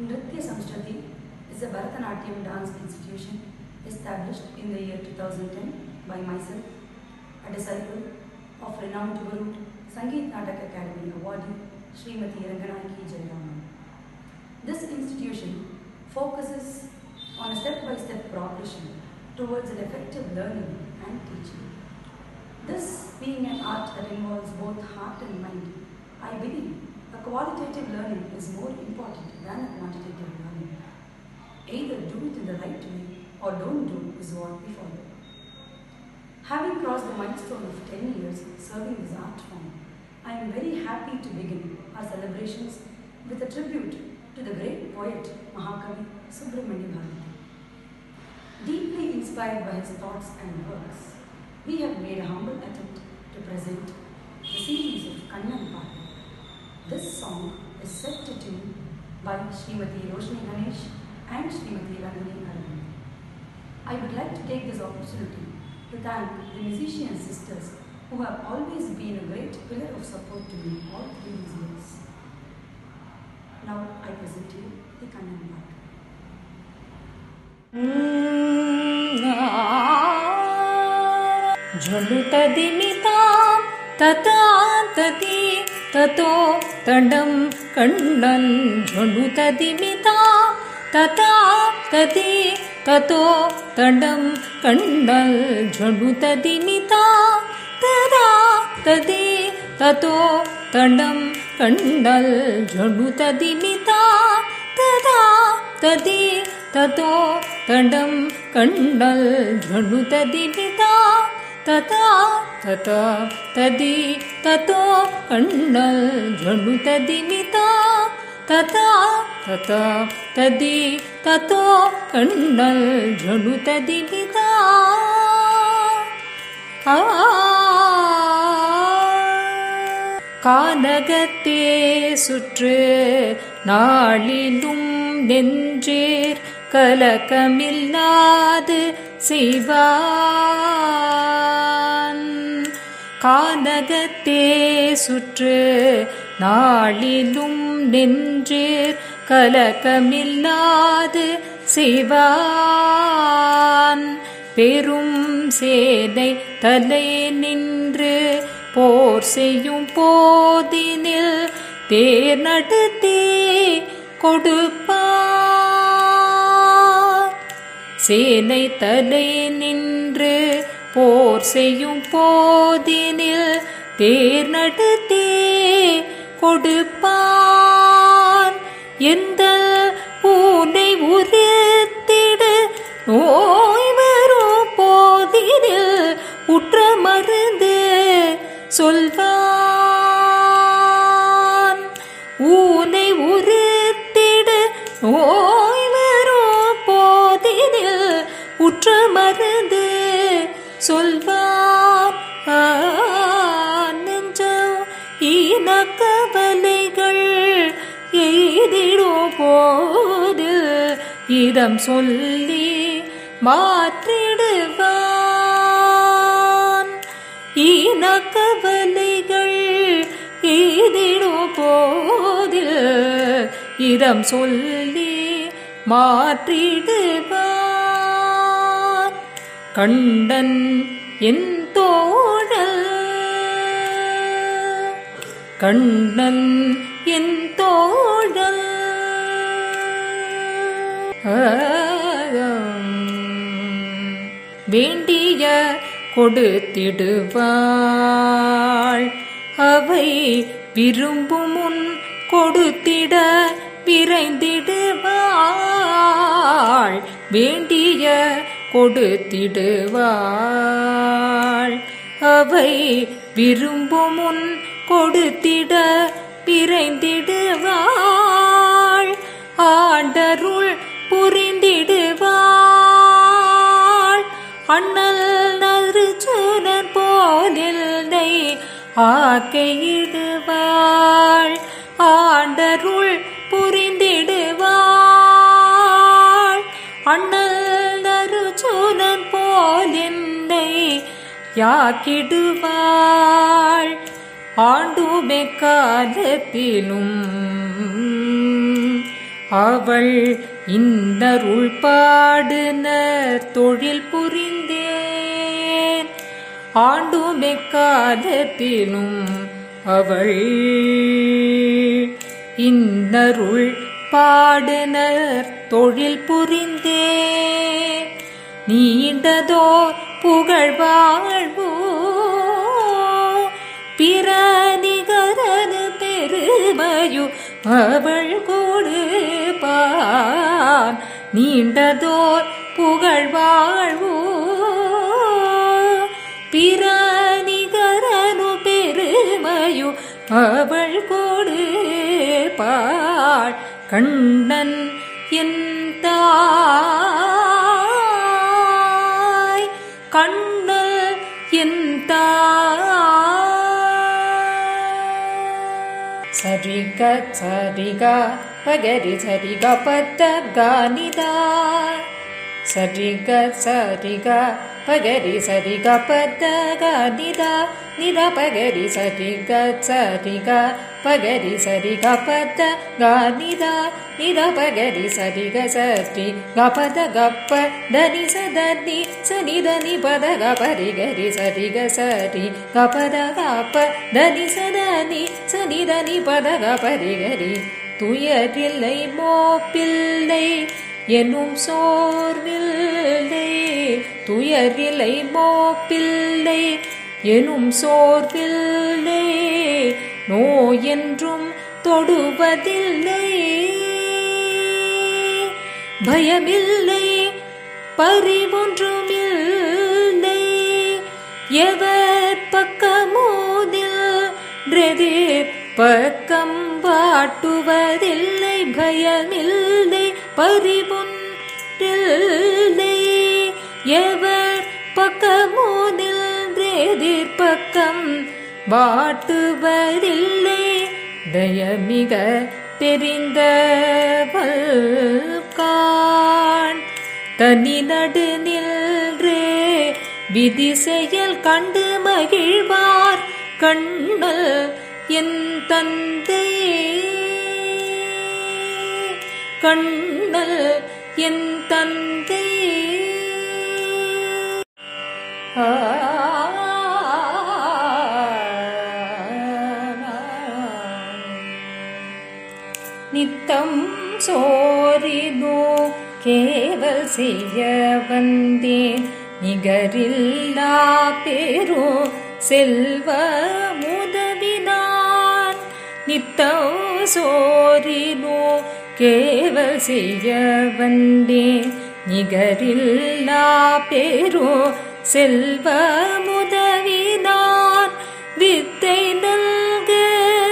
Nritya Samskriti is a Bharatanatyam dance institution established in the year 2010 by myself, a disciple of renowned Guru Sangeet Natak Academy awardee Srimati Ranganayaki Jayaraman. This institution focuses on a step-by-step progression towards an effective learning and teaching. This being an art that involves both heart and mind, I believe a qualitative learning is more important than a quantitative learning. Either do it in the right way or don't do is what we follow. Having crossed the milestone of 10 years serving this art form, I am very happy to begin our celebrations with a tribute to the great poet Mahakavi Subramanya Bharati. Deeply inspired by his thoughts and works, we have made a humble attempt to present the series of Kannan Padu. This song is set to tune by Srimati Roshni Ganesh and Srimati Rangani Arvind. I would like to take this opportunity to thank the musician sisters who have always been a great pillar of support to me all through these years. Now I present to you the Kannan Padu. झलुतदिमितां तथा तति ततो तडं कण्डन् झलुतदिमिता तथा तति ततो तडं कण्डल् झलुतदिमिता तदा तदि ततो तडं कण्डल् झलुतदिमिता तदा तदि ततो तडं कण्डल् झलुतदिमिता तथा तथा तदि ततो कण्डल् झलुतदिमिता तथा तथा तदि ततो कण्डल् झलुतदिमिता आ கானகத்தே சுற்று நாளிலும் நெஞ்சேர் கலக்கமில்லாது செய்வான் கானகத்தே சுற்று நாளிலும் நெஞ்சேர் கலக்கமில்லாது செய்வான் பெரும் சேனை தலை நின்று போர் செய்யும் போதினில் தேர் நடத்தே கொடுப்பார் சேனை தலை நின்று போர் செய்யும் போதினில் தேர் நடத்தே கொடுப்பான் எந்த பூனை உரித்திடு நோய் வரும் போதினில் உற்ற மருந்து சொல்வான் ஊனை உரித்திடு நோய் வரும் போதினில் உற்ற மருந்து சொல்வான் ஆ, நெஞ்சம் ஈன கவலைகள் எய்திடும் போது இதம் சொல்லி மாற்றிடுவான் ஈன கவலைகள் எய்திடும் போது இதம் சொல்லி மாற்றிடுவான் கண்டன் என் தோழல் கண்ணன் என் தோழல் வேண்டிய கொடுத்திடுவாள் அவை விரும்பும் முன் கொடுத்திட விரைந்திடுவாள் வேண்டிய கொடுத்திடுவாள் அவை விரும்பும் முன் கொடுத்திட விரைந்திடுவாள் ஆண்டருள் புரிந்திடுவாள் அண்ணல் நறுச்சுரன் போலில்லை ஆக்கையிடுவாள் ஆண்டருள் புரிந்திடுவாள் அண்ணல் நறுச்சுரன் போலில்லை யாக்கிடுவாள் ஆண்டுமே காலத்திலும் அவள் இன்னருள் பாடுனர் தொழில் புரிந்தேன் ஆண்டுமெக்காலத்திலும் அவள் இன்னருள் பாடுனர் தொழில் புரிந்தேன் நீண்டதோர் புகழ் வாழ்வோ பிற நிகரனு பெருமையு அவள் கொடுப்பான் நீண்டதோர் புகழ் வாழ்வோ பிற நிகரனு பெருமையு அவள் கொடுப்பாள் கண்ணன் என் தாய் கண்ணல் என் தாய் சரிக சரிக பகரி சரிக பத்த கானிதா சரிக சரிக பகரி சரிக பத்த கானிதா நிதா பகரி சரிக சரிக பகரி சரிக பத்த கானிதா நிதா பகரி சரிக சரி கபத கப்ப தனி சதனி சனி தனி பத கபரி கரி சரிக சரி கபத கப்ப தனி சதனி சனி தனி பத கபரி கரி துயரில்லை மோப்பில்லை எனும் சோர்வில்லை துயரில்லை மோப்பில்லை எனும் சோர்வில்லை நோயென்றும் தொடுவதில்லை பயமில்லை பறிவொன்றுமில்லை எவர் பக்கமோதில் பக்கம் வாட்டுவதில்லை பயமில்லை பறிவொன்றில்லை எவர் பக்கமோதில் பக்கம் வாட்டுவதில்லை தயமிக தெரிந்தவள்கான் தனி நடு நின்றே விதி செயல் கண்டு மகிழ்வார் கண்ணல் என் தந்தை கண்ணல் என் தந்தை நித்தம் சோரினோ கேவல் செய்ய வந்தேன் நிகரில்லா பெரோ செல்வ முதவினான் நித்தம் சோரினோ கேவல் செய்ய வந்தேன் நிகரில்லா பெரோ செல்வ முதவினான் வித்தை நல்கு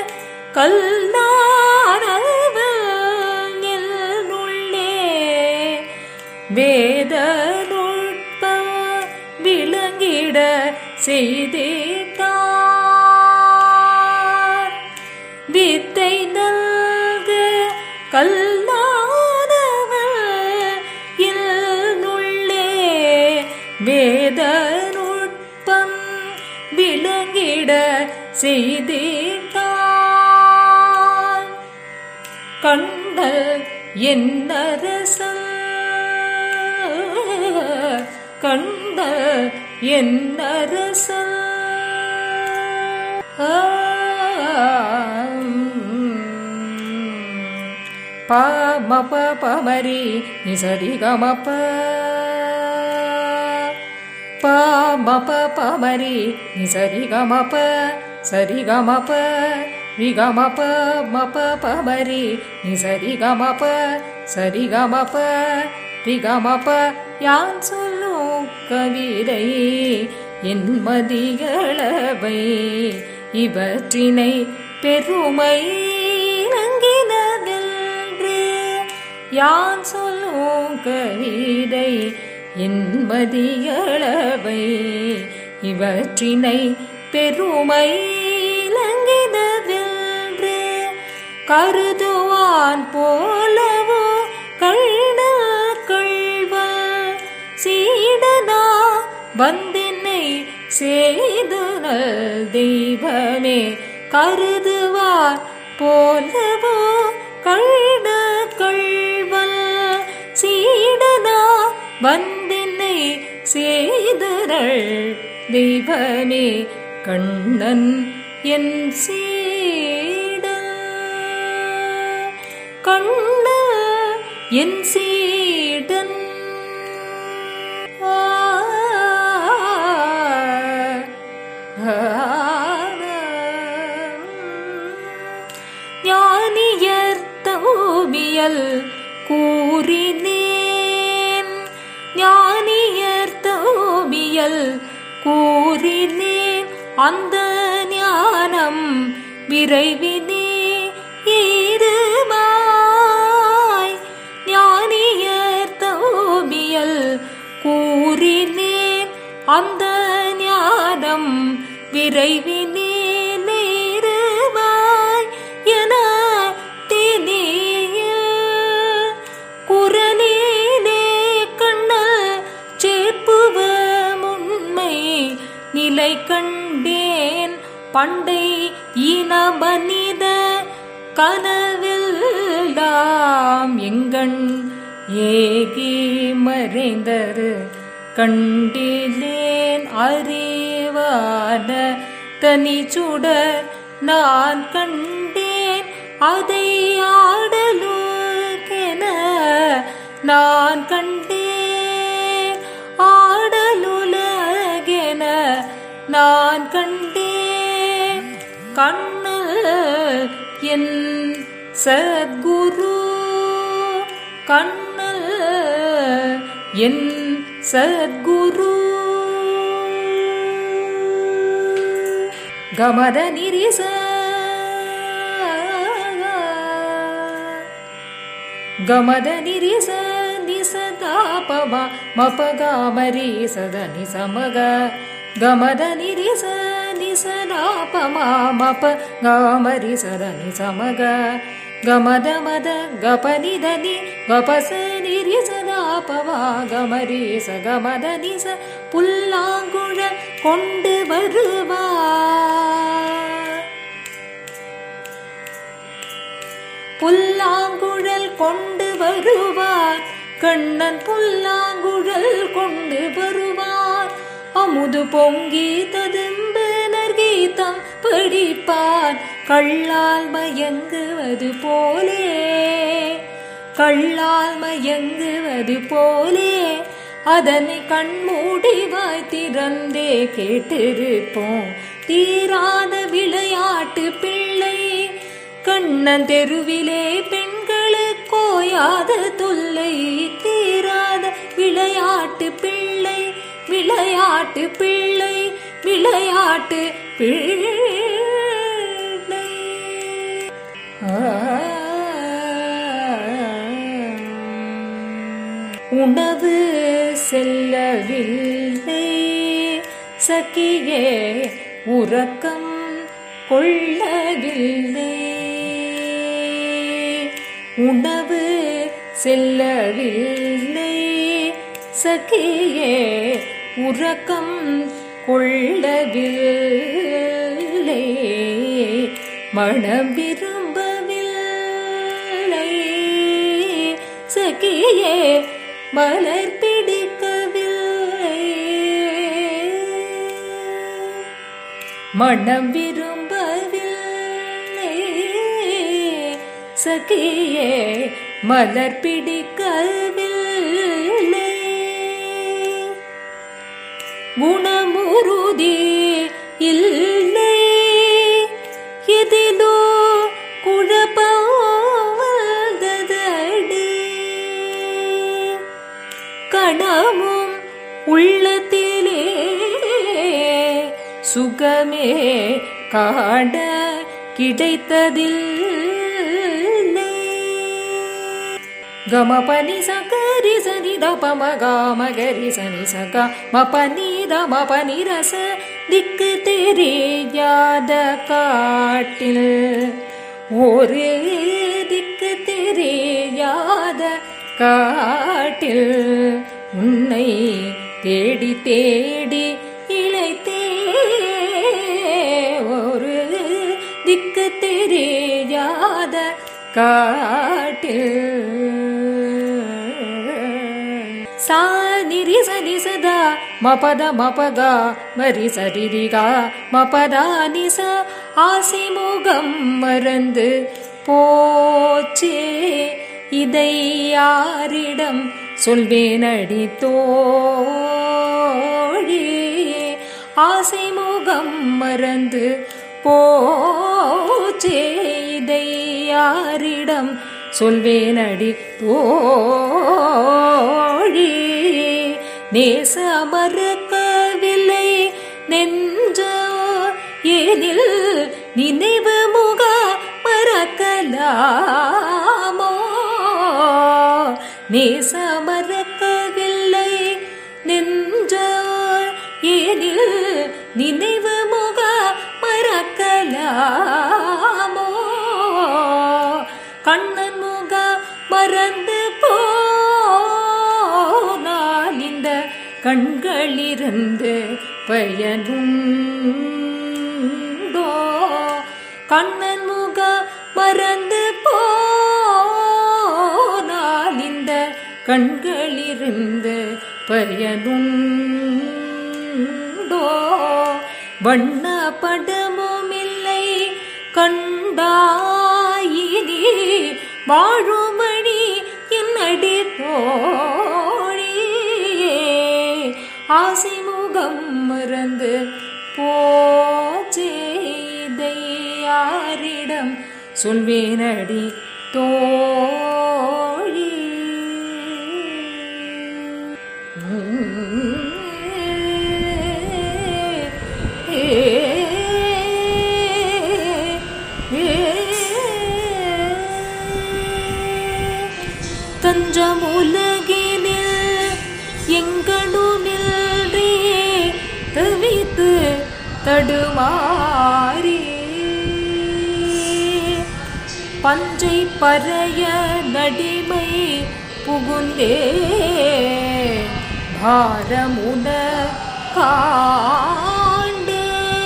கல்லானவள்ளே வேத நுட்ப விளங்கிட செய்திட்டார் வித்தை நல்கு கல்லானவள்ளே வேத நுட்பம் விளங்கிட செய்திட்டான் கண்டல் என்னரசல் கண்டல் என்னரசல் பாமப பமரி நிசரி கமப்ப பாமப பமரி நிசரி கமப்ப சரி கமப்ப ரிகமப மப பமரி நிசரி கமப சரி கமப ரிகமப யான் சொல்லும் கவிதை என் மதிகளவை இவற்றினை பெருமை இணங்கினதென்று யான் சொல்லும் கவிதை என் மதிகளவை இவற்றினை பெருமை இலங்கினதென்று கருதுவான் போலவோ கள்ள கள்வல் சீடனா வந்தென்னை செய்துனல் தெய்வமே கருதுவார் போலவோ கள்ள கள் செய்தனள் தெய்வமே கண்ணன் என் சீட கண்ண என் சீடன் ஆ, ஆ, ஞானியர் தோபியல் கூறினேன் ஞானியர் தோபியல் கூறினேன் அந்த ஞானம் விரைவினே ஏறுமாய் ஞானியர் தோபியல் கூறினேன் அந்த ஞானம் விரைவினே நேருமாய் என தினியில் குரலிலே கண்ணல் சேப்புவ உண்மை நிலை கண்டேன் பண்டை இன மனித கனவில்தாம் எங்கண் ஏகி மறைந்தரு கண்டிலேன் அறிவான தனி சுடர் நான் கண்டேன் அதை ஆடலுக்கென நான் கண்டேன் ஆடலுலகென நான் கண்டேன் கண்ணல் என் சத்குரு கண்ணல் என் சத்குரு கமத நிரிச ಗಮದ ನಿರಿಸ ನಿಸದಾಪಮ ಮಪಗ ಮರಿ ಸದ ನಿಸಮಗ ಗಮದ ನಿರಿಸ ನಿಸದಾಪಮ ಮಪ ಗಾಮರಿ ಸದ ನಿಸಮಗ ಗಮದ ಮದ ಗಪ ನಿಧನಿ ಗಪಸ ನಿರಿಸದಾಪವ ಗಮರಿ ಸ ಗಮದ ನಿಸ புல்லாங்குழ கொண்டு வருவார் புல்லாங்குழல் கொண்டு வருவார் கண்ணன் புல்லாங்குழல் கொண்டு வருவார் அமுது பொங்கி ததும்பனர் கீதம் படிப்பார் கள்ளால் மயங்குவது போலே கள்ளால் மயங்குவது போலே அதனை கண்மூடி வாய் திறந்தே கேட்டிருப்போம் தீராத விளையாட்டு பிள்ளை கண்ணன் தெருவிலே பெண்களுக்கோயாத தொல்லை தீராத விளையாட்டு பிள்ளை விளையாட்டு பிள்ளை விளையாட்டு பிள்ளை உணவு செல்லவில்லை சகியே உறக்கம் கொள்ளவில்லை உணவு செல்லவில்லை சகியே உறக்கம் கொள்ளவில்லை மனம் விரும்பவில்லை சகியே மலர் பிடிக்கவில்லை மனம் விரும்பவில்லை சகியே மலர் பிடிக்கவில்லை குணமுருதி இல்லை எதிலோ குழப்பம் வந்ததடி கணமும் உள்ளத்திலே சுகமே காண கிடைத்ததில்லை ಗಮ ಪನಿ ಸ ಗರಿ ಸನಿ ದ ಪ ಮ ಗ ಮ ಗರಿ ಸನಿ ಸ ಗ ಮ ಪ ನೀ ದ ಮ ಪ ನೀ ರ ಸ திக்கு தெரியாத காட்டில் ஒரு திக்கு தெரியாத காட்டில் உன்னை தேடி தேடி இழைத்தே ஒரு திக்கு தெரியாத காட்டில் சா நிரி சரி சதா மபத மபகா மரி சரிரிகா மபதா நிச ஆசை முகம் மறந்து போச்சே இதை யாரிடம் சொல்வேனடி தோழி ஆசை முகம் மறந்து போச்சே இதை யாரிடம் சொல்வேனடி தோழி நேச மறக்கவில்லை நெஞ்ச ஏனில் நினைவு முக மறக்கலாமோ நேச மறக்கவில்லை நெஞ்ச ஏனில் நினைவு முக மறக்கலாமோ கண்ணன் முக மறந்து போனால் இந்த கண்களிருந்து பயனுண்டோ கண்ணன் முக மறந்து போனால் இந்த கண்களிருந்து பயனுண்டோ வண்ண படமும் இல்லை கண்டாயினி வாழுமணி என்னடி தோழியே ஆசை முகம் மறந்து போச்சே இதை யாரிடம் சொல்வேனடி தோழி தஞ்சமுலகினில் எங்கனுமில்றே தவித்து தடுமாறி பஞ்சை பறைய நடிமை புகுந்தே பாரமுன காண்டே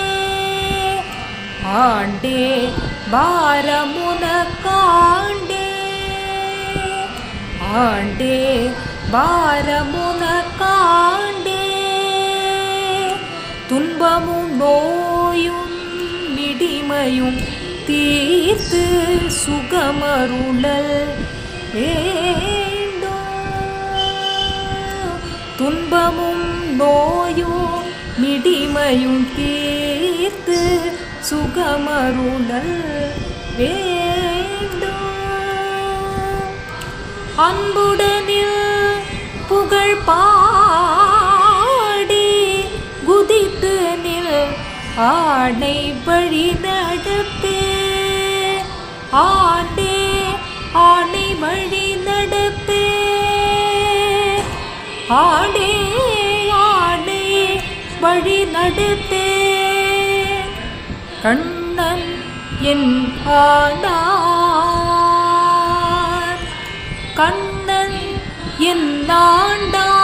ஆண்டே பாரமுன காண்டே ஆண்டே பாரமுன காண்டே துன்பமும் நோயும் மிடிமையும் தீர்த்து சுகமருளல் வேண்டும் துன்பமும் நோயும் மிடிமையும் தீர்த்து சுகமருளல் வேண்டும் அன்புடனில் புகழ் பாடி குதித்து நில் ஆணை வழி நடப்பே ஆண்டே ஆணை வழி நடப்பே ஆடே ஆடே வழி நடப்பே கண்ணன் என் ஆண்டான் கண்ணன் என் ஆண்டான்